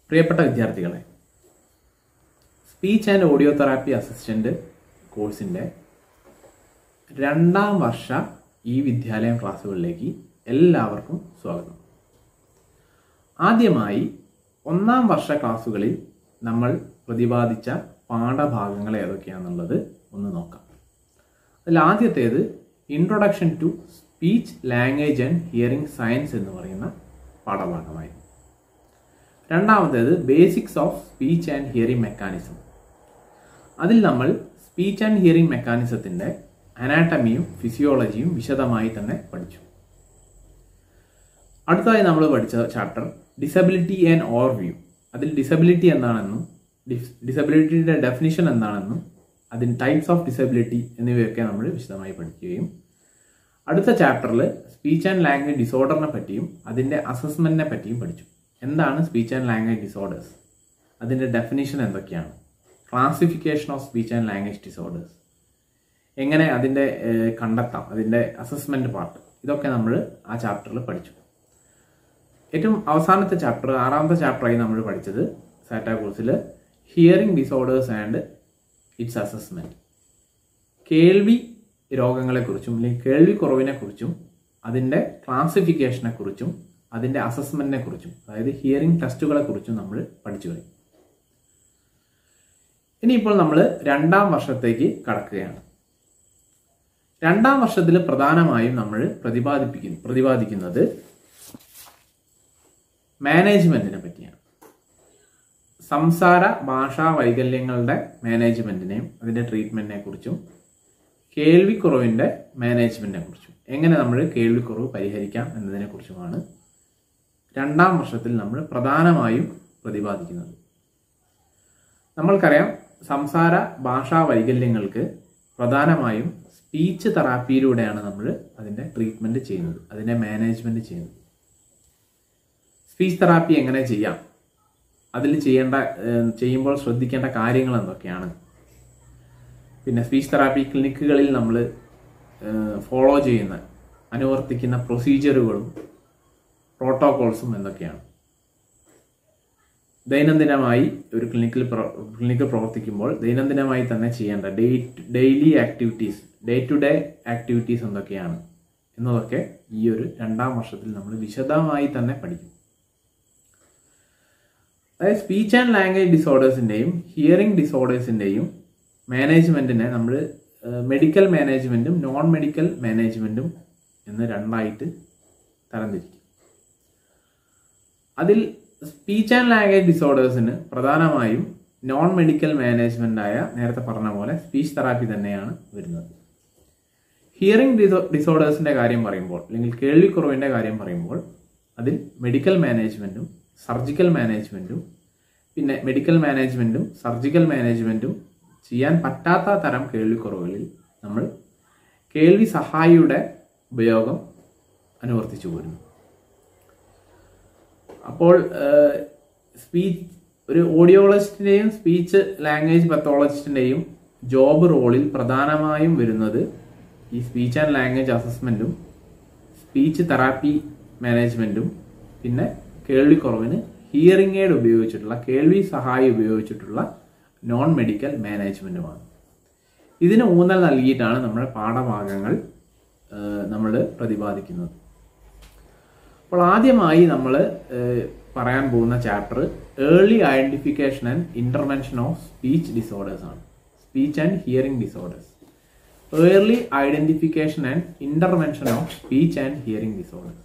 പ്രിയപ്പെട്ട വിദ്യാർത്ഥികളെ speech and audio therapy assistant കോഴ്സിന്റെ രണ്ടാം വർഷ ഈ വിദ്യാലയം ക്ലാസ്സുകളിലേക്ക് എല്ലാവർക്കും സ്വാഗതം ആദ്യമായി ഒന്നാം വർഷ ക്ലാസ്സുകളിൽ നമ്മൾ പ്രതിപാദിച്ച പാഠഭാഗങ്ങൾ ഏതൊക്കെയാണെന്നുള്ളത് ഒന്ന് നോക്കാം അതിൽ ആദ്യത്തേത് introduction to speech language and hearing science എന്ന് പറയുന്ന പാഠഭാഗമായിരുന്നു രണ്ടാമത്തേത് basics of speech and hearing mechanism അതിൽ നമ്മൾ സ്പീച്ച് ആൻഡ് ഹിയറിംഗ് മെക്കാനിസത്തിന്റെ അനാട്ടമിയും ഫിസിയോളജിയും വിശദമായി തന്നെ പഠിച്ചു അടുത്തതായി നമ്മൾ പഠിച്ച ചാപ്റ്റർ ഡിസബിലിറ്റി ആൻഡ് ഓവർവ്യൂ അതിൽ ഡിസബിലിറ്റി എന്താണെന്നും ഡിസബിലിറ്റിയുടെ ഡെഫിനിഷൻ എന്താണെന്നും അതിന് ടൈപ്സ് ഓഫ് ഡിസബിലിറ്റി എന്നിവയൊക്കെ നമ്മൾ വിശദമായി പഠിക്കുകയും അടുത്ത ചാപ്റ്ററിൽ സ്പീച്ച് ആൻഡ് ലാംഗ്വേജ് ഡിസോർഡറിനെ പറ്റിയും അതിൻ്റെ അസസ്മെന്റിനെ പറ്റിയും പഠിച്ചു എന്താണ് സ്പീച്ച് ആൻഡ് ലാംഗ്വേജ് ഡിസോർഡേഴ്സ് അതിൻ്റെ ഡെഫിനിഷൻ എന്തൊക്കെയാണ് classification of speech and language disorders എങ്ങനെ അതിൻ്റെ ഏഹ്, കണ്ടെത്താം അതിൻ്റെ അസസ്മെന്റ് പാർട്ട് ഇതൊക്കെ നമ്മൾ ആ ചാപ്റ്ററിൽ പഠിച്ചു ഏറ്റവും അവസാനത്തെ ചാപ്റ്റർ ആറാമത്തെ ചാപ്റ്ററായി നമ്മൾ പഠിച്ചത് സാറ്റ കോഴ്സിൽ hearing disorders and its assessment കേൾവി രോഗങ്ങളെക്കുറിച്ചും അല്ലെങ്കിൽ കേൾവി കുറവിനെ കുറിച്ചും അതിൻ്റെ ക്ലാസിഫിക്കേഷനെ കുറിച്ചും അതിൻ്റെ അസസ്മെന്റിനെ കുറിച്ചും അതായത് ഹിയറിംഗ് ടെസ്റ്റുകളെ കുറിച്ചും നമ്മൾ പഠിച്ചു കഴിഞ്ഞു ഇനിയിപ്പോൾ നമ്മൾ രണ്ടാം വർഷത്തേക്ക് കടക്കുകയാണ് രണ്ടാം വർഷത്തിൽ പ്രധാനമായും നമ്മൾ പ്രതിപാദിപ്പിക്കുന്നു പ്രതിപാദിക്കുന്നത് മാനേജ്മെന്റിനെ പറ്റിയാണ് സംസാര ഭാഷാ വൈകല്യങ്ങളുടെ മാനേജ്മെന്റിനെയും അതിന്റെ ട്രീറ്റ്മെന്റിനെ കുറിച്ചും കേൾവിക്കുറവിന്റെ മാനേജ്മെന്റിനെ കുറിച്ചും എങ്ങനെ നമ്മൾ കേൾവിക്കുറവ് പരിഹരിക്കാം എന്നതിനെ കുറിച്ചുമാണ് രണ്ടാം വർഷത്തിൽ നമ്മൾ പ്രധാനമായും പ്രതിപാദിക്കുന്നത് നമ്മൾക്കറിയാം സംസാര ഭാഷാ വൈകല്യങ്ങൾക്ക് പ്രധാനമായും സ്പീച്ച് തെറാപ്പിയിലൂടെയാണ് നമ്മൾ അതിന്റെ ട്രീറ്റ്മെന്റ് ചെയ്യുന്നത് അതിന്റെ മാനേജ്മെന്റ് ചെയ്യുന്നത് സ്പീച്ച് തെറാപ്പി എങ്ങനെ ചെയ്യാം അതിൽ ചെയ്യേണ്ട ഏഹ്, ചെയ്യുമ്പോൾ ശ്രദ്ധിക്കേണ്ട കാര്യങ്ങൾ എന്തൊക്കെയാണ് പിന്നെ സ്പീച്ച് തെറാപ്പി ക്ലിനിക്കുകളിൽ നമ്മൾ ഫോളോ ചെയ്യുന്ന അനുവർത്തിക്കുന്ന പ്രൊസീജിയറുകളും പ്രോട്ടോകോൾസും എന്തൊക്കെയാണ് ദൈനംദിനമായി ഒരു ക്ലിനിക്കിൽ പ്ര- ക്ലിനിക്കിൽ പ്രവർത്തിക്കുമ്പോൾ ദൈനംദിനമായി തന്നെ ചെയ്യേണ്ട day daily activities day to day activities എന്തൊക്കെയാണ് എന്നതൊക്കെ ഈ ഒരു രണ്ടാം വർഷത്തിൽ നമ്മൾ വിശദമായി തന്നെ പഠിക്കും അതായത് സ്പീച്ച് ആൻഡ് ലാംഗ്വേജ് ഡിസോർഡേഴ്സിൻ്റെയും ഹിയറിംഗ് ഡിസോർഡേഴ്സിൻ്റെയും മാനേജ്മെൻറ്റിനെ നമ്മൾ മെഡിക്കൽ മാനേജ്മെൻറ്റും നോൺ മെഡിക്കൽ മാനേജ്മെൻറ്റും എന്ന് രണ്ടായിട്ട് തരംതിരിക്കും അതിൽ സ്പീച്ച് ആൻഡ് ലാംഗ്വേജ് ഡിസോർഡേഴ്സിന് പ്രധാനമായും നോൺ മെഡിക്കൽ മാനേജ്മെന്റ് ആയ നേരത്തെ പറഞ്ഞ പോലെ സ്പീച്ച് തെറാപ്പി തന്നെയാണ് വരുന്നത് ഹിയറിംഗ് ഡിസോർഡേഴ്സിന്റെ കാര്യം പറയുമ്പോൾ അല്ലെങ്കിൽ കേൾവിക്കുറവിന്റെ കാര്യം പറയുമ്പോൾ അതിൽ മെഡിക്കൽ മാനേജ്മെന്റും സർജിക്കൽ മാനേജ്മെന്റും പിന്നെ മെഡിക്കൽ മാനേജ്മെന്റും സർജിക്കൽ മാനേജ്മെന്റും ചെയ്യാൻ പറ്റാത്ത തരം കേൾവിക്കുറവുകളിൽ നമ്മൾ കേൾവി സഹായിയുടെ ഉപയോഗം അനുവർത്തിച്ചു പോരുന്നു അപ്പോൾ സ്പീച്ച് ഒരു ഓഡിയോളജിസ്റ്റിന്റെയും സ്പീച്ച് ലാംഗ്വേജ് പത്തോളജിസ്റ്റിന്റെയും ജോബ് റോളിൽ പ്രധാനമായും വരുന്നത് ഈ സ്പീച്ച് ആൻഡ് ലാംഗ്വേജ് അസസ്മെന്റും സ്പീച്ച് തെറാപ്പി മാനേജ്മെന്റും പിന്നെ കേൾവിക്കുറവിന് ഹിയറിംഗ് എയ്ഡ് ഉപയോഗിച്ചിട്ടുള്ള കേൾവി സഹായി ഉപയോഗിച്ചിട്ടുള്ള നോൺ മെഡിക്കൽ മാനേജ്മെന്റുമാണ് ഇതിന് ഊന്നൽ നൽകിയിട്ടാണ് നമ്മുടെ പാഠഭാഗങ്ങൾ നമ്മൾ പ്രതിപാദിക്കുന്നത് അപ്പോൾ ആദ്യമായി നമ്മൾ പറയാൻ പോകുന്ന chapter early identification and intervention of speech disorders ആണ് speech and hearing disorders early identification and intervention of speech and hearing disorders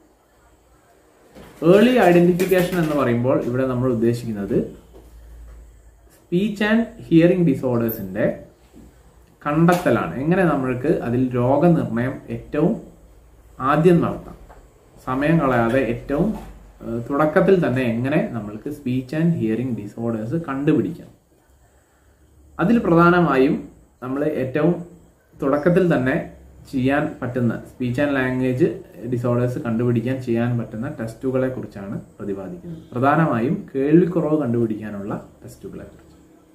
early identification എന്ന് പറയുമ്പോൾ ഇവിടെ നമ്മൾ ഉദ്ദേശിക്കുന്നത് സ്പീച്ച് ആൻഡ് ഹിയറിംഗ് ഡിസോർഡേഴ്സിന്റെ കണ്ടെത്തലാണ് എങ്ങനെ നമ്മൾക്ക് അതിൽ രോഗനിർണയം ഏറ്റവും ആദ്യം നടത്താം സമയം കളയാതെ ഏറ്റവും ഏഹ്, തുടക്കത്തിൽ തന്നെ എങ്ങനെ നമ്മൾക്ക് സ്പീച്ച് ആൻഡ് ഹിയറിംഗ് ഡിസോർഡേഴ്സ് കണ്ടുപിടിക്കാം അതിൽ പ്രധാനമായും നമ്മൾ ഏറ്റവും തുടക്കത്തിൽ തന്നെ ചെയ്യാൻ പറ്റുന്ന സ്പീച്ച് ആൻഡ് ലാംഗ്വേജ് ഡിസോർഡേഴ്സ് കണ്ടുപിടിക്കാൻ ചെയ്യാൻ പറ്റുന്ന ടെസ്റ്റുകളെ കുറിച്ചാണ് പ്രതിപാദിക്കുന്നത് പ്രധാനമായും കേൾവിക്കുറവ് കണ്ടുപിടിക്കാനുള്ള ടെസ്റ്റുകളെ കുറിച്ച്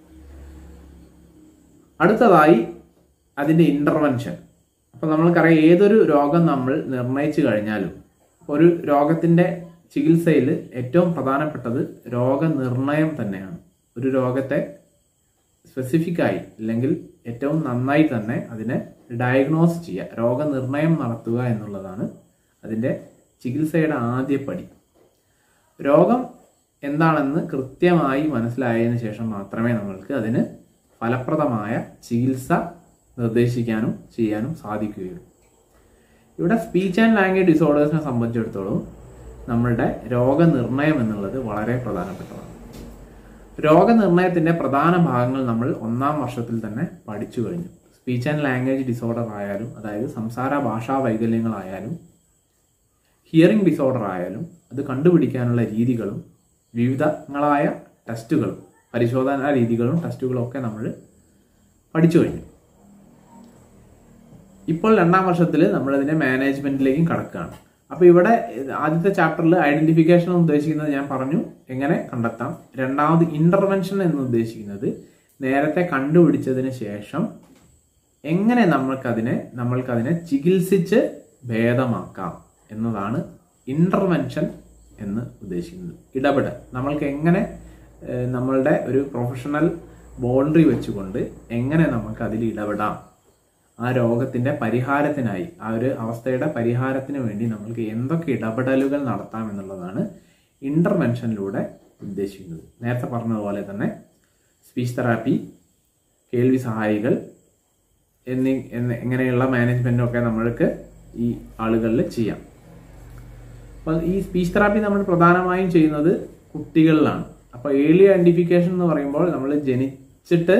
അടുത്തതായി അതിന്റെ ഇന്റർവെൻഷൻ അപ്പൊ നമ്മൾക്കറിയാം ഏതൊരു രോഗം നമ്മൾ നിർണയിച്ചു കഴിഞ്ഞാലും ഒരു രോഗത്തിന്റെ ചികിത്സയിൽ ഏറ്റവും പ്രധാനപ്പെട്ടത് രോഗനിർണയം തന്നെയാണ് ഒരു രോഗത്തെ സ്പെസിഫിക് ആയി അല്ലെങ്കിൽ ഏറ്റവും നന്നായി തന്നെ അതിനെ ഡയഗ്നോസ് ചെയ്യുക രോഗനിർണയം നടത്തുക എന്നുള്ളതാണ് അതിൻ്റെ ചികിത്സയുടെ ആദ്യ പടി രോഗം എന്താണെന്ന് കൃത്യമായി മനസ്സിലായതിനു ശേഷം മാത്രമേ നമ്മൾക്ക് അതിന് ഫലപ്രദമായ ചികിത്സ നിർദ്ദേശിക്കാനും ചെയ്യാനും സാധിക്കുകയുള്ളൂ ഇവിടെ സ്പീച്ച് ആൻഡ് ലാംഗ്വേജ് ഡിസോർഡേഴ്സിനെ സംബന്ധിച്ചിടത്തോളം നമ്മളുടെ രോഗനിർണയം എന്നുള്ളത് വളരെ പ്രധാനപ്പെട്ടതാണ് രോഗനിർണയത്തിന്റെ പ്രധാന ഭാഗങ്ങൾ നമ്മൾ ഒന്നാം വർഷത്തിൽ തന്നെ പഠിച്ചു കഴിഞ്ഞു സ്പീച്ച് ആൻഡ് ലാംഗ്വേജ് ഡിസോർഡർ ആയാലും അതായത് സംസാര ഭാഷാ വൈകല്യങ്ങളായാലും ഹിയറിംഗ് ഡിസോർഡർ ആയാലും അത് കണ്ടുപിടിക്കാനുള്ള രീതികളും വിവിധങ്ങളായ ടെസ്റ്റുകളും പരിശോധനാ രീതികളും ടെസ്റ്റുകളും ഒക്കെ നമ്മൾ പഠിച്ചു കഴിഞ്ഞു ഇപ്പോൾ രണ്ടാം വർഷത്തിൽ നമ്മളതിന്റെ മാനേജ്മെന്റിലേക്കും കടക്കുകയാണ് അപ്പൊ ഇവിടെ ആദ്യത്തെ ചാപ്റ്ററിൽ ഐഡന്റിഫിക്കേഷൻ ഉദ്ദേശിക്കുന്നത് ഞാൻ പറഞ്ഞു എങ്ങനെ കണ്ടെത്താം രണ്ടാമത് ഇന്റർവെൻഷൻ എന്ന് ഉദ്ദേശിക്കുന്നത് നേരത്തെ കണ്ടുപിടിച്ചതിന് ശേഷം എങ്ങനെ നമ്മൾക്കതിനെ നമ്മൾക്കതിനെ ചികിത്സിച്ച് ഭേദമാക്കാം എന്നതാണ് ഇന്റർവെൻഷൻ എന്ന് ഉദ്ദേശിക്കുന്നത് ഇടപെടൽ നമ്മൾക്ക് എങ്ങനെ ഏഹ്, നമ്മളുടെ ഒരു പ്രൊഫഷണൽ ബൗണ്ടറി വെച്ചുകൊണ്ട് എങ്ങനെ നമുക്ക് അതിൽ ഇടപെടാം ആ രോഗത്തിന്റെ പരിഹാരത്തിനായി ആ ഒരു അവസ്ഥയുടെ പരിഹാരത്തിന് വേണ്ടി നമ്മൾക്ക് എന്തൊക്കെ ഇടപെടലുകൾ നടത്താം എന്നുള്ളതാണ് ഇന്റർവെൻഷനിലൂടെ ഉദ്ദേശിക്കുന്നത് നേരത്തെ പറഞ്ഞതുപോലെ തന്നെ സ്പീച്ച് തെറാപ്പി കേൾവി സഹായികൾ എന്നീ എന്ന് ഇങ്ങനെയുള്ള മാനേജ്മെന്റും ഒക്കെ നമ്മൾക്ക് ഈ ആളുകളിൽ ചെയ്യാം അപ്പോൾ ഈ സ്പീച്ച് തെറാപ്പി നമ്മൾ പ്രധാനമായും ചെയ്യുന്നത് കുട്ടികളിലാണ് അപ്പോൾ ഏർലി ഐഡന്റിഫിക്കേഷൻ എന്ന് പറയുമ്പോൾ നമ്മൾ ജനിച്ചിട്ട്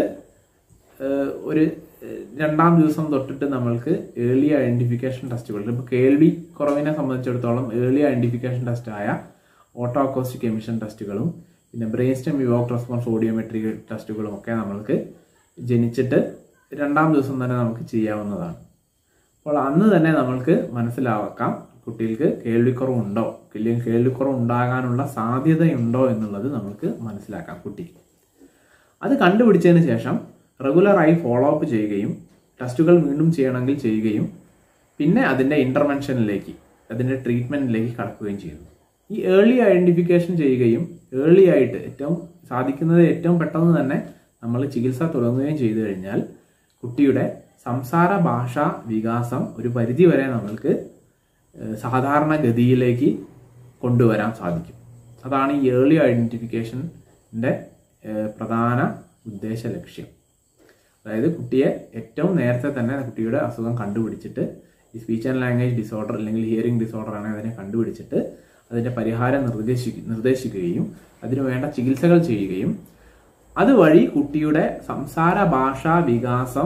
ഏഹ്, ഒരു ഏഹ്, രണ്ടാം ദിവസം തൊട്ടിട്ട് നമ്മൾക്ക് ഏർലി ഐഡന്റിഫിക്കേഷൻ ടെസ്റ്റുകൾ ഇപ്പോൾ കേൾവി കുറവിനെ സംബന്ധിച്ചിടത്തോളം ഏർലി ഐഡന്റിഫിക്കേഷൻ ടെസ്റ്റായ ഓട്ടോ അക്കോസ്റ്റിക് എമിഷൻ ടെസ്റ്റുകളും പിന്നെ brain stem evoked response audiometry ടെസ്റ്റുകളും ഒക്കെ നമ്മൾക്ക് ജനിച്ചിട്ട് രണ്ടാം ദിവസം തന്നെ നമുക്ക് ചെയ്യാവുന്നതാണ് അപ്പോൾ അന്ന് തന്നെ നമ്മൾക്ക് മനസ്സിലാക്കാം കുട്ടികൾക്ക് കേൾവിക്കുറവുണ്ടോ അല്ലെങ്കിൽ കേൾവിക്കുറവ് ഉണ്ടാകാനുള്ള സാധ്യതയുണ്ടോ എന്നുള്ളത് നമുക്ക് മനസ്സിലാക്കാം കുട്ടിക്ക് അത് കണ്ടുപിടിച്ചതിന് ശേഷം റെഗുലറായി ഫോളോ അപ്പ് ചെയ്യുകയും ടെസ്റ്റുകൾ വീണ്ടും ചെയ്യണമെങ്കിൽ ചെയ്യുകയും പിന്നെ അതിൻ്റെ ഇൻ്റർവെൻഷനിലേക്ക് അതിൻ്റെ ട്രീറ്റ്മെൻറ്റിലേക്ക് കടക്കുകയും ചെയ്യുന്നു ഈ ഏർലി ഐഡൻറ്റിഫിക്കേഷൻ ചെയ്യുകയും ഏർലി ആയിട്ട് ഏറ്റവും സാധിക്കുന്നത് ഏറ്റവും പെട്ടെന്ന് തന്നെ നമ്മൾ ചികിത്സ തുടങ്ങുകയും ചെയ്തു കഴിഞ്ഞാൽ കുട്ടിയുടെ സംസാര ഭാഷാ വികാസം ഒരു പരിധി വരെ നമ്മൾക്ക് ഏഹ്, സാധാരണ ഗതിയിലേക്ക് കൊണ്ടുവരാൻ സാധിക്കും അതാണ് ഈ ഏർലി ഐഡൻറ്റിഫിക്കേഷൻ്റെ പ്രധാന ഉദ്ദേശ ലക്ഷ്യം അതായത് കുട്ടിയെ ഏറ്റവും നേരത്തെ തന്നെ കുട്ടിയുടെ അസുഖം കണ്ടുപിടിച്ചിട്ട് ഈ സ്പീച്ച് ആൻഡ് ലാംഗ്വേജ് ഡിസോർഡർ അല്ലെങ്കിൽ ഹിയറിംഗ് ഡിസോർഡർ ആണ് അതിനെ കണ്ടുപിടിച്ചിട്ട് അതിന്റെ പരിഹാരം നിർദ്ദേശിക്ക നിർദ്ദേശിക്കുകയും അതിനു വേണ്ട ചികിത്സകൾ ചെയ്യുകയും അതുവഴി കുട്ടിയുടെ സംസാര ഭാഷാ വികാസം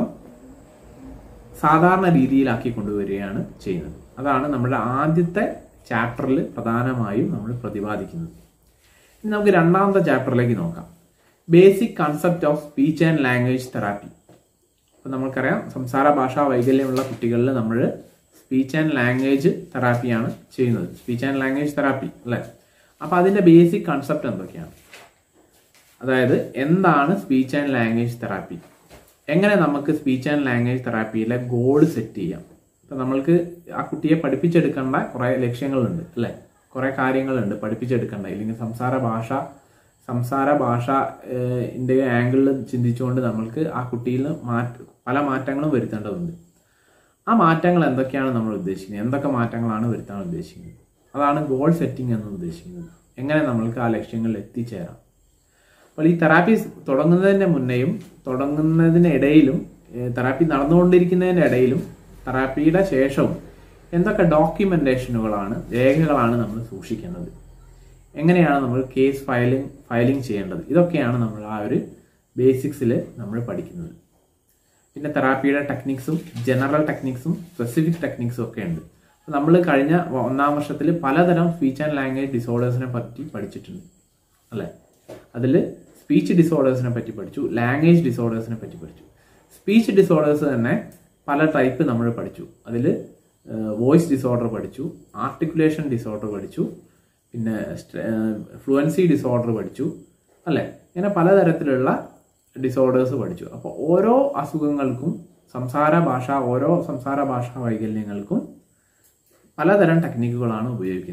സാധാരണ രീതിയിലാക്കി കൊണ്ടുവരികയാണ് ചെയ്യുന്നത് അതാണ് നമ്മുടെ ആദ്യത്തെ ചാപ്റ്ററിൽ പ്രധാനമായും നമ്മൾ പ്രതിപാദിക്കുന്നത് ഇനി നമുക്ക് രണ്ടാമത്തെ ചാപ്റ്ററിലേക്ക് നോക്കാം basic concept of speech and language therapy അപ്പോൾ നമുക്കറിയാം സംസാര ഭാഷാ വൈകല്യമുള്ള കുട്ടികളിൽ നമ്മൾ സ്പീച്ച് ആൻഡ് ലാംഗ്വേജ് തെറാപ്പിയാണ് ചെയ്യുന്നത് സ്പീച്ച് ആൻഡ് ലാംഗ്വേജ് തെറാപ്പി അല്ലേ അപ്പോൾ അതിൻ്റെ ബേസിക് കൺസെപ്റ്റ് എന്തൊക്കെയാണ് അതായത് എന്താണ് സ്പീച്ച് ആൻഡ് ലാംഗ്വേജ് തെറാപ്പി എങ്ങനെ നമുക്ക് സ്പീച്ച് ആൻഡ് ലാംഗ്വേജ് തെറാപ്പിയിലെ ഗോൾ സെറ്റ് ചെയ്യാം ഇപ്പം നമ്മൾക്ക് ആ കുട്ടിയെ പഠിപ്പിച്ചെടുക്കേണ്ട കുറേ ലക്ഷ്യങ്ങളുണ്ട് അല്ലേ കുറേ കാര്യങ്ങളുണ്ട് പഠിപ്പിച്ചെടുക്കേണ്ട ഇല്ലെങ്കിൽ സംസാര ഭാഷ സംസാര ഭാഷ ൻ്റെ ആംഗിളിൽ ചിന്തിച്ചുകൊണ്ട് നമ്മൾക്ക് ആ കുട്ടിയിൽ മാറ്റ പല മാറ്റങ്ങളും വരുത്തേണ്ടതുണ്ട് ആ മാറ്റങ്ങൾ എന്തൊക്കെയാണ് നമ്മൾ ഉദ്ദേശിക്കുന്നത് എന്തൊക്കെ മാറ്റങ്ങളാണ് വരുത്താൻ ഉദ്ദേശിക്കുന്നത് അതാണ് ഗോൾ സെറ്റിംഗ് എന്ന് ഉദ്ദേശിക്കുന്നത് എങ്ങനെ നമ്മൾക്ക് ആ ലക്ഷ്യങ്ങളിൽ എത്തിച്ചേരാം അപ്പോൾ ഈ തെറാപ്പി തുടങ്ങുന്നതിന് മുന്നേയും തുടങ്ങുന്നതിനിടയിലും തെറാപ്പി നടന്നുകൊണ്ടിരിക്കുന്നതിൻ്റെ ഇടയിലും തെറാപ്പിയുടെ ശേഷവും എന്തൊക്കെ ഡോക്യുമെന്റേഷനുകളാണ് രേഖകളാണ് നമ്മൾ സൂക്ഷിക്കേണ്ടത് എങ്ങനെയാണ് നമ്മൾ കേസ് ഫയലിംഗ് ഫയലിംഗ് ചെയ്യേണ്ടത് ഇതൊക്കെയാണ് നമ്മൾ ആ ഒരു ബേസിക്സിൽ നമ്മൾ പഠിക്കുന്നത് പിന്നെ തെറാപ്പിയുടെ ടെക്നിക്സും ജനറൽ ടെക്നിക്സും സ്പെസിഫിക് ടെക്നിക്സും ഒക്കെ ഉണ്ട് അപ്പോൾ നമ്മൾ കഴിഞ്ഞ ഒന്നാം വർഷത്തിൽ പലതരം സ്പീച്ച് ആൻഡ് ലാംഗ്വേജ് ഡിസോർഡേഴ്സിനെ പറ്റി പഠിച്ചിട്ടുണ്ട് അല്ലേ അതിൽ സ്പീച്ച് ഡിസോർഡേഴ്സിനെ പറ്റി പഠിച്ചു ലാംഗ്വേജ് ഡിസോർഡേഴ്സിനെ പറ്റി പഠിച്ചു സ്പീച്ച് ഡിസോർഡേഴ്സ് തന്നെ പല ടൈപ്പ് നമ്മൾ പഠിച്ചു അതിൽ വോയിസ് ഡിസോർഡർ പഠിച്ചു ആർട്ടിക്കുലേഷൻ ഡിസോർഡർ പഠിച്ചു പിന്നെ ഫ്ലുവൻസി ഡിസോർഡർ പഠിച്ചു അല്ലേ ഇങ്ങനെ പലതരത്തിലുള്ള ഡിസോർഡേഴ്സ് പഠിച്ചു അപ്പോൾ ഓരോ അസുഖങ്ങൾക്കും സംസാര ഭാഷ ഓരോ സംസാര ഭാഷാ വൈകല്യങ്ങൾക്കും പലതരം ടെക്നിക്കുകളാണ് ഉപയോഗിക്കുന്നത്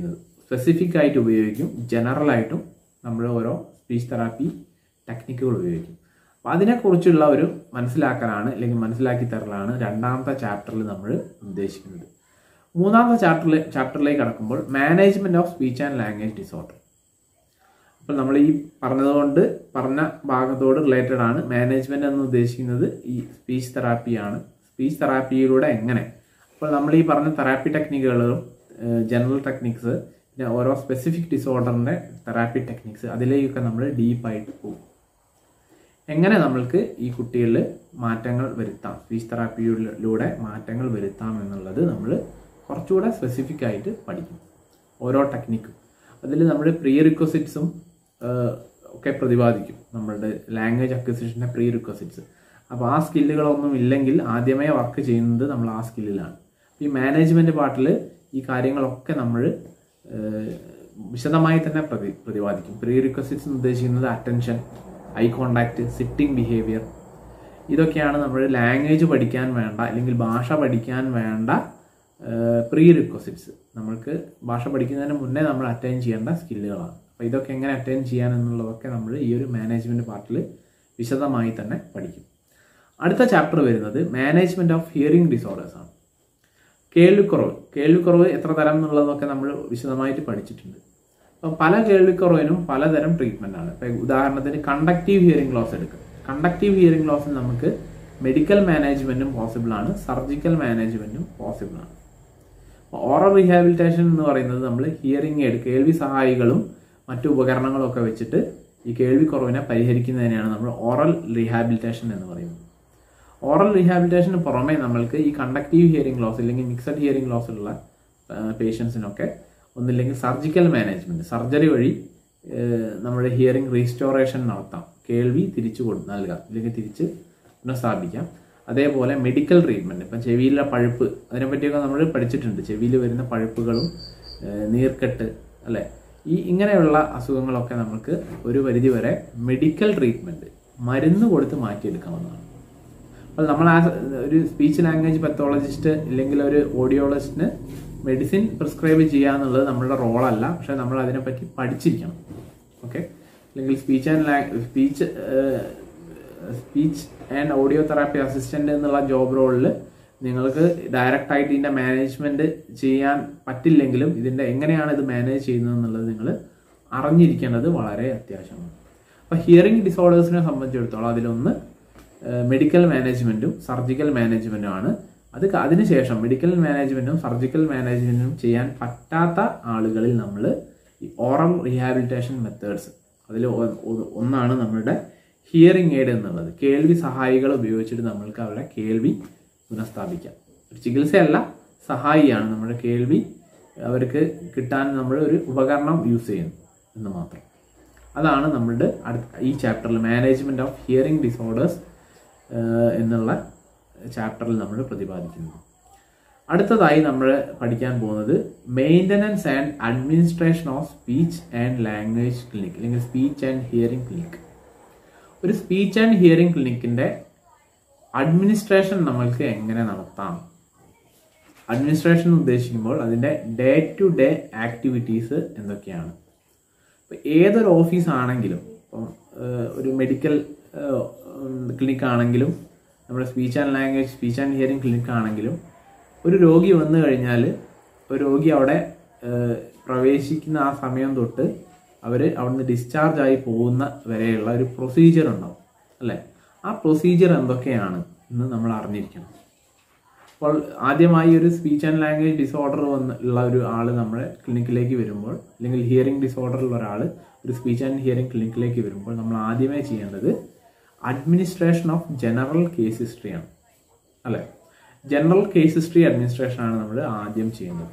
സ്പെസിഫിക് ആയിട്ട് ഉപയോഗിക്കും ജനറൽ ആയിട്ടും നമ്മൾ ഓരോ സ്പീച്ച് തെറാപ്പി ടെക്നിക്കുകൾ ഉപയോഗിക്കും അപ്പോൾ അതിനെക്കുറിച്ചുള്ള ഒരു മനസ്സിലാക്കലാണ് അല്ലെങ്കിൽ മനസ്സിലാക്കി തരലാണ് രണ്ടാമത്തെ ചാപ്റ്ററിൽ നമ്മൾ ഉദ്ദേശിക്കുന്നത് മൂന്നാമത്തെ ചാപ്റ്ററിൽ ചാപ്റ്ററിലേക്ക് കടക്കുമ്പോൾ management of speech and language disorder അപ്പോൾ നമ്മൾ ഈ പറഞ്ഞതുകൊണ്ട് പറഞ്ഞ ഭാഗത്തോട് റിലേറ്റഡ് ആണ് മാനേജ്മെന്റ് എന്ന് ഉദ്ദേശിക്കുന്നത് ഈ സ്പീച്ച് തെറാപ്പിയാണ് സ്പീച്ച് തെറാപ്പിയിലൂടെ എങ്ങനെ അപ്പോൾ നമ്മൾ ഈ പറഞ്ഞ തെറാപ്പി ടെക്നിക്കുകളും ജനറൽ ടെക്നിക്സ് പിന്നെ ഓരോ സ്പെസിഫിക് ഡിസോർഡറിന്റെ തെറാപ്പി ടെക്നിക്സ് അതിലേക്കൊക്കെ നമ്മൾ ഡീപ്പായിട്ട് പോകും എങ്ങനെ നമ്മൾക്ക് ഈ കുട്ടികളിൽ മാറ്റങ്ങൾ വരുത്താം സ്പീച്ച് തെറാപ്പിയിലൂടെ മാറ്റങ്ങൾ വരുത്താം എന്നുള്ളത് നമ്മൾ കുറച്ചുകൂടെ സ്പെസിഫിക് ആയിട്ട് പഠിക്കും ഓരോ ടെക്നിക്കും അതിൽ നമ്മൾ പ്രീ റിക്വസിറ്റ്സും ഒക്കെ പ്രതിപാദിക്കും നമ്മളുടെ ലാംഗ്വേജ് അക്വിസിഷൻ്റെ പ്രീ റിക്വസിറ്റ്സ് അപ്പോൾ ആ സ്കില്ലുകളൊന്നും ഇല്ലെങ്കിൽ ആദ്യമേ വർക്ക് ചെയ്യുന്നത് നമ്മൾ ആ സ്കില്ലിലാണ് ഈ മാനേജ്മെൻറ്റ് പാർട്ടിൽ ഈ കാര്യങ്ങളൊക്കെ നമ്മൾ വിശദമായി തന്നെ പ്രതി പ്രതിപാദിക്കും പ്രീ റിക്വസിറ്റ്സ് എന്ന് ഉദ്ദേശിക്കുന്നത് attention eye contact sitting behaviour ഇതൊക്കെയാണ് നമ്മൾ ലാംഗ്വേജ് പഠിക്കാൻ വേണ്ട അല്ലെങ്കിൽ ഭാഷ പഠിക്കാൻ വേണ്ട പ്രീ റിക്വസിറ്റ്സ് നമ്മൾക്ക് ഭാഷ പഠിക്കുന്നതിന് മുന്നേ നമ്മൾ അറ്റൈൻ ചെയ്യേണ്ട സ്കില്ലുകളാണ് അപ്പോൾ ഇതൊക്കെ എങ്ങനെ അറ്റൈൻ ചെയ്യാൻ എന്നുള്ളതൊക്കെ നമ്മൾ ഈ ഒരു മാനേജ്മെൻറ്റ് പാർട്ടിൽ വിശദമായി തന്നെ പഠിക്കും അടുത്ത ചാപ്റ്റർ വരുന്നത് മാനേജ്മെൻറ്റ് ഓഫ് ഹിയറിംഗ് ഡിസോർഡേഴ്സ് ആണ് കേൾവിക്കുറവ് കേൾവിക്കുറവ് എത്ര തരം എന്നുള്ളതൊക്കെ നമ്മൾ വിശദമായിട്ട് പഠിച്ചിട്ടുണ്ട് അപ്പം പല കേൾവിക്കുറവിനും പലതരം ട്രീറ്റ്മെൻ്റ് ആണ് ഇപ്പം ഉദാഹരണത്തിന് കണ്ടക്റ്റീവ് ഹിയറിംഗ് ലോസ് എടുക്കുക കണ്ടക്റ്റീവ് ഹിയറിംഗ് ലോസിൽ നമുക്ക് മെഡിക്കൽ മാനേജ്മെൻറ്റും പോസിബിൾ ആണ് സർജിക്കൽ മാനേജ്മെൻറ്റും പോസിബിൾ ആണ് ഓറൽ റീഹാബിലിറ്റേഷൻ എന്ന് പറയുന്നത് നമ്മൾ ഹിയറിംഗ് എയ്ഡ് കേൾവി സഹായികളും മറ്റു ഉപകരണങ്ങളും ഒക്കെ വെച്ചിട്ട് ഈ കേൾവിക്കുറവിനെ പരിഹരിക്കുന്നതിനെയാണ് നമ്മൾ ഓറൽ റീഹാബിലിറ്റേഷൻ എന്ന് പറയുന്നത് ഓറൽ റീഹാബിലിറ്റേഷന് പുറമെ നമ്മൾക്ക് ഈ കണ്ടക്റ്റീവ് ഹിയറിംഗ് ലോസ് അല്ലെങ്കിൽ മിക്സഡ് ഹിയറിംഗ് ലോസ് ഉള്ള പേഷ്യൻസിനൊക്കെ ഒന്നില്ലെങ്കിൽ സർജിക്കൽ മാനേജ്മെന്റ് സർജറി വഴി നമ്മുടെ ഹിയറിംഗ് റീസ്റ്റോറേഷൻ നടത്താം കേൾവി തിരിച്ചു കൊടു നൽകാം അല്ലെങ്കിൽ തിരിച്ച് പുനഃസ്ഥാപിക്കാം അതേപോലെ മെഡിക്കൽ ട്രീറ്റ്മെന്റ് ഇപ്പം ചെവിയിലെ പഴുപ്പ് അതിനെപ്പറ്റിയൊക്കെ നമ്മൾ പഠിച്ചിട്ടുണ്ട് ചെവിയിൽ വരുന്ന പഴുപ്പുകളും നീർക്കെട്ട് അല്ലേ ഈ ഇങ്ങനെയുള്ള അസുഖങ്ങളൊക്കെ നമുക്ക് ഒരു പരിധിവരെ മെഡിക്കൽ ട്രീറ്റ്മെന്റ് മരുന്ന് കൊടുത്ത് മാറ്റിയെടുക്കാവുന്നതാണ് അപ്പോൾ നമ്മൾ ആ ഒരു സ്പീച്ച് ലാംഗ്വേജ് പത്തോളജിസ്റ്റ് ഇല്ലെങ്കിൽ ഒരു ഓഡിയോളജിസ്റ്റിന് മെഡിസിൻ പ്രിസ്ക്രൈബ് ചെയ്യുക എന്നുള്ളത് നമ്മളുടെ റോളല്ല പക്ഷെ നമ്മൾ അതിനെപ്പറ്റി പഠിച്ചിരിക്കണം ഓക്കെ അല്ലെങ്കിൽ speech and lang speech speech and audio therapy assistant എന്നുള്ള ജോബ് റോളിൽ നിങ്ങൾക്ക് ഡയറക്റ്റ് ആയിട്ട് ഇതിന്റെ മാനേജ്മെന്റ് ചെയ്യാൻ പറ്റില്ലെങ്കിലും ഇതിന്റെ എങ്ങനെയാണ് ഇത് മാനേജ് ചെയ്യുന്നത് എന്നുള്ളത് നിങ്ങൾ അറിഞ്ഞിരിക്കേണ്ടത് വളരെ അത്യാവശ്യമാണ് അപ്പൊ ഹിയറിംഗ് ഡിസോർഡേഴ്സിനെ സംബന്ധിച്ചിടത്തോളം അതിലൊന്ന് മെഡിക്കൽ മാനേജ്മെന്റും സർജിക്കൽ മാനേജ്മെന്റും ആണ് അത് അതിനുശേഷം മെഡിക്കൽ മാനേജ്മെന്റും സർജിക്കൽ മാനേജ്മെന്റും ചെയ്യാൻ പറ്റാത്ത ആളുകളിൽ നമ്മൾ ഈ ഓറൽ റീഹാബിലിറ്റേഷൻ മെത്തേഡ്സ് അതിൽ ഒന്നാണ് നമ്മളുടെ ഹിയറിംഗ് എയ്ഡ് എന്നുള്ളത് കേൾവി സഹായികൾ ഉപയോഗിച്ചിട്ട് നമ്മൾക്ക് അവരുടെ കേൾവി പുനഃസ്ഥാപിക്കാം ഒരു ചികിത്സയല്ല സഹായിയാണ് നമ്മുടെ കേൾവി അവർക്ക് കിട്ടാൻ നമ്മൾ ഒരു ഉപകരണം യൂസ് ചെയ്യുന്നു എന്ന് മാത്രം അതാണ് നമ്മളുടെ അടുത്ത ഈ ചാപ്റ്ററിൽ മാനേജ്മെന്റ് ഓഫ് ഹിയറിംഗ് ഡിസോർഡേഴ്സ് എന്നുള്ള ചാപ്റ്ററിൽ നമ്മൾ പ്രതിപാദിക്കുന്നത് അടുത്തതായി നമ്മൾ പഠിക്കാൻ പോകുന്നത് maintenance and administration of speech and language clinic അല്ലെങ്കിൽ സ്പീച്ച് ആൻഡ് ഹിയറിംഗ് ക്ലിനിക് ഒരു സ്പീച്ച് ആൻഡ് ഹിയറിംഗ് ക്ലിനിക്കിന്റെ അഡ്മിനിസ്ട്രേഷൻ നമ്മൾക്ക് എങ്ങനെ നടത്താം അഡ്മിനിസ്ട്രേഷൻ ഉദ്ദേശിക്കുമ്പോൾ അതിന്റെ ഡേ ടു ഡേ ആക്ടിവിറ്റീസ് എന്തൊക്കെയാണ് ഇപ്പം ഏതൊരു ഓഫീസ് ആണെങ്കിലും ഇപ്പം ഒരു മെഡിക്കൽ ക്ലിനിക്ക് ആണെങ്കിലും നമ്മുടെ speech and language speech and hearing clinic ആണെങ്കിലും ഒരു രോഗി വന്നു കഴിഞ്ഞാൽ ഒരു രോഗി അവിടെ പ്രവേശിക്കുന്ന ആ സമയം തൊട്ട് അവർ അവിടുന്ന് ഡിസ്ചാർജ് ആയി പോകുന്ന വരെയുള്ള ഒരു പ്രൊസീജിയർ ഉണ്ടാവും അല്ലേ ആ പ്രൊസീജിയർ എന്തൊക്കെയാണ് എന്ന് നമ്മൾ അറിഞ്ഞിരിക്കണം അപ്പോൾ ആദ്യമായി ഒരു സ്പീച്ച് ആൻഡ് ലാംഗ്വേജ് ഡിസോർഡർ വന്ന് ഉള്ള ഒരു ആൾ നമ്മുടെ ക്ലിനിക്കിലേക്ക് വരുമ്പോൾ അല്ലെങ്കിൽ ഹിയറിംഗ് ഡിസോർഡർ ഉള്ള ഒരാൾ ഒരു സ്പീച്ച് ആൻഡ് ഹിയറിംഗ് ക്ലിനിക്കിലേക്ക് വരുമ്പോൾ നമ്മൾ ആദ്യമേ ചെയ്യേണ്ടത് അഡ്മിനിസ്ട്രേഷൻ ഓഫ് ജനറൽ കേസ് ഹിസ്റ്ററിയാണ് അല്ലേ ജനറൽ കേസ് ഹിസ്റ്ററി അഡ്മിനിസ്ട്രേഷൻ ആണ് നമ്മൾ ആദ്യം ചെയ്യുന്നത്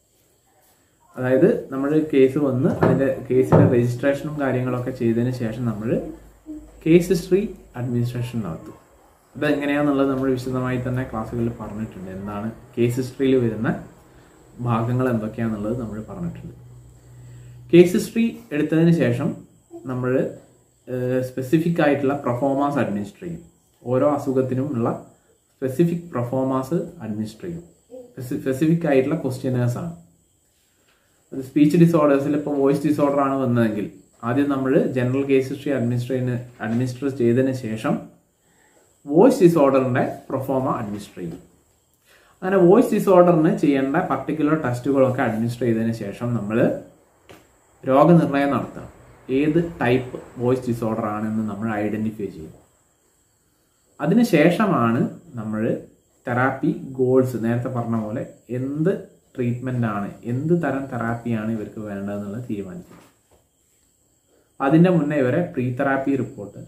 അതായത് നമ്മൾ കേസ് വന്ന് അതിന്റെ കേസിന്റെ രജിസ്ട്രേഷനും കാര്യങ്ങളൊക്കെ ചെയ്തതിന് ശേഷം നമ്മൾ കേസ് ഹിസ്റ്ററി അഡ്മിനിസ്ട്രേഷൻ നടത്തും അത് എങ്ങനെയാണെന്നുള്ളത് നമ്മൾ വിശദമായി തന്നെ ക്ലാസ്സുകളിൽ പറഞ്ഞിട്ടുണ്ട് എന്താണ് കേസ് ഹിസ്റ്ററിയിൽ വരുന്ന ഭാഗങ്ങൾ എന്തൊക്കെയാണെന്നുള്ളത് നമ്മൾ പറഞ്ഞിട്ടുണ്ട് കേസ് ഹിസ്റ്ററി എടുത്തതിന് ശേഷം നമ്മൾ സ്പെസിഫിക് ആയിട്ടുള്ള പെർഫോമൻസ് അഡ്മിനിസ്റ്റർ ചെയ്യും ഓരോ അസുഖത്തിനും ഉള്ള സ്പെസിഫിക് പെർഫോമൻസ് അഡ്മിനിസ്റ്റർ ചെയ്യും സ്പെസിഫിക് ആയിട്ടുള്ള ക്വസ്റ്റ്യനേഴ്സ് ആണ് സ്പീച്ച് ഡിസോർഡേഴ്സിൽ ഇപ്പോൾ വോയിസ് ഡിസോർഡർ ആണ് വന്നതെങ്കിൽ ആദ്യം നമ്മൾ ജനറൽ കേസ് ഹിസ്റ്ററി അഡ്മിനിസ്ട്രേന് അഡ്മിനിസ്റ്റർ ചെയ്തതിന് ശേഷം വോയിസ് ഡിസോർഡറിന്റെ പ്രൊഫോമ അഡ്മിനിസ്റ്റർ ചെയ്യും അങ്ങനെ വോയിസ് ഡിസോർഡറിന് ചെയ്യേണ്ട പർട്ടിക്കുലർ ടെസ്റ്റുകളൊക്കെ അഡ്മിനിസ്റ്റർ ചെയ്തതിന് ശേഷം നമ്മൾ രോഗനിർണയം നടത്തണം ഏത് ടൈപ്പ് വോയിസ് ഡിസോർഡർ ആണെന്ന് നമ്മൾ ഐഡന്റിഫൈ ചെയ്യും അതിനുശേഷമാണ് നമ്മൾ തെറാപ്പി ഗോൾസ് നേരത്തെ പറഞ്ഞ പോലെ എന്ത് ട്രീറ്റ്മെന്റ് ആണ് എന്ത് തരം തെറാപ്പിയാണ് ഇവർക്ക് വേണ്ടതെന്നുള്ളത് തീരുമാനിക്കുന്നത് അതിന്റെ മുന്നേ ഇവരെ പ്രീ തെറാപ്പി റിപ്പോർട്ട്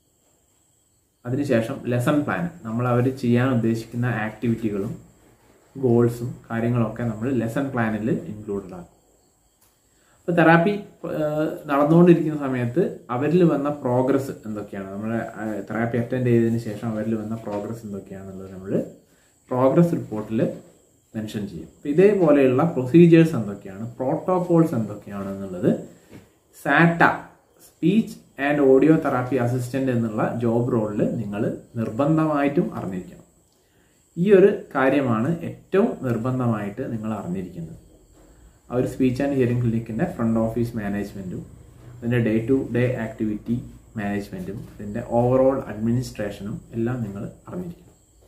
അതിനുശേഷം ലെസൺ പ്ലാൻ നമ്മൾ അവർ ചെയ്യാൻ ഉദ്ദേശിക്കുന്ന ആക്ടിവിറ്റികളും ഗോൾസും കാര്യങ്ങളൊക്കെ നമ്മൾ ലെസൺ പ്ലാനിൽ ഇൻക്ലൂഡഡ് ആക്കും അപ്പോൾ തെറാപ്പി നടന്നുകൊണ്ടിരിക്കുന്ന സമയത്ത് അവരിൽ വന്ന പ്രോഗ്രസ് എന്തൊക്കെയാണ് നമ്മൾ തെറാപ്പി അറ്റൻഡ് ചെയ്തതിന് ശേഷം അവരിൽ വന്ന പ്രോഗ്രസ് എന്തൊക്കെയാണെന്നുള്ളത് നമ്മൾ പ്രോഗ്രസ് റിപ്പോർട്ടിൽ മെൻഷൻ ചെയ്യും അപ്പോൾ ഇതേപോലെയുള്ള പ്രൊസീജിയേഴ്സ് എന്തൊക്കെയാണ് പ്രോട്ടോകോൾസ് എന്തൊക്കെയാണ് എന്നുള്ളത് SATA speech and audio therapy assistant എന്നുള്ള ജോബ് റോളിൽ നിങ്ങൾ നിർബന്ധമായിട്ടും അറിഞ്ഞിരിക്കണം ഈ ഒരു കാര്യമാണ് ഏറ്റവും നിർബന്ധമായിട്ട് നിങ്ങൾ അറിഞ്ഞിരിക്കുന്നത് ആ ഒരു സ്പീച്ച് ആൻഡ് ഹിയറിംഗ് ക്ലിനിക്കിൻ്റെ ഫ്രണ്ട് ഓഫീസ് മാനേജ്മെൻറ്റും അതിൻ്റെ ഡേ ടു ഡേ ആക്ടിവിറ്റി മാനേജ്മെൻറ്റും ഇതിൻ്റെ ഓവറോൾ അഡ്മിനിസ്ട്രേഷനും എല്ലാം നിങ്ങൾ അറിഞ്ഞിരിക്കണം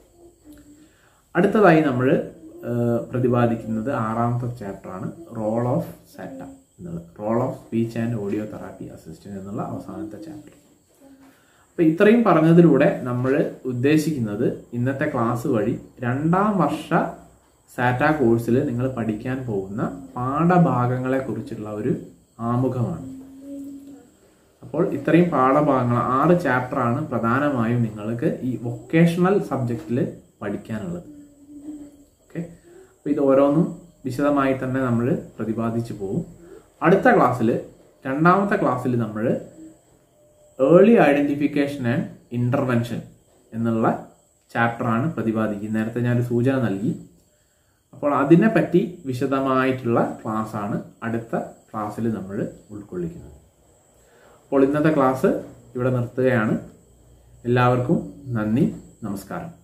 അടുത്തതായി നമ്മൾ പ്രതിപാദിക്കുന്നത് ആറാമത്തെ ചാപ്റ്ററാണ് റോൾ ഓഫ് സാറ്റ എന്നുള്ളത് role of speech and audio therapy assistant എന്നുള്ള അവസാനത്തെ ചാപ്റ്റർ അപ്പോൾ ഇത്രയും പറഞ്ഞതിലൂടെ നമ്മൾ ഉദ്ദേശിക്കുന്നത് ഇന്നത്തെ ക്ലാസ് വഴി രണ്ടാം വർഷ സാറ്റ കോഴ്സിൽ നിങ്ങൾ പഠിക്കാൻ പോകുന്ന പാഠഭാഗങ്ങളെ കുറിച്ചുള്ള ഒരു ആമുഖമാണ് അപ്പോൾ ഇത്രയും പാഠഭാഗങ്ങൾ ആറ് ചാപ്റ്ററാണ് പ്രധാനമായും നിങ്ങൾക്ക് ഈ വൊക്കേഷണൽ സബ്ജക്റ്റിൽ പഠിക്കാനുള്ളത് ഓക്കെ അപ്പോൾ ഇത് ഓരോന്നും വിശദമായി തന്നെ നമ്മൾ പ്രതിപാദിച്ചു പോകും അടുത്ത ക്ലാസ്സിൽ രണ്ടാമത്തെ ക്ലാസ്സിൽ നമ്മൾ ഏർലി ഐഡന്റിഫിക്കേഷൻ ആൻഡ് ഇന്റർവെൻഷൻ എന്നുള്ള ചാപ്റ്ററാണ് പ്രതിപാദിക്കുന്നത് നേരത്തെ ഞാനൊരു സൂചന നൽകി അപ്പോൾ അതിനെപ്പറ്റി വിശദമായിട്ടുള്ള ക്ലാസ്സാണ് അടുത്ത ക്ലാസ്സിൽ നമ്മൾ ഉൾക്കൊള്ളിക്കുന്നത് അപ്പോൾ ഇന്നത്തെ ക്ലാസ് ഇവിടെ നിർത്തുകയാണ് എല്ലാവർക്കും നന്ദി നമസ്കാരം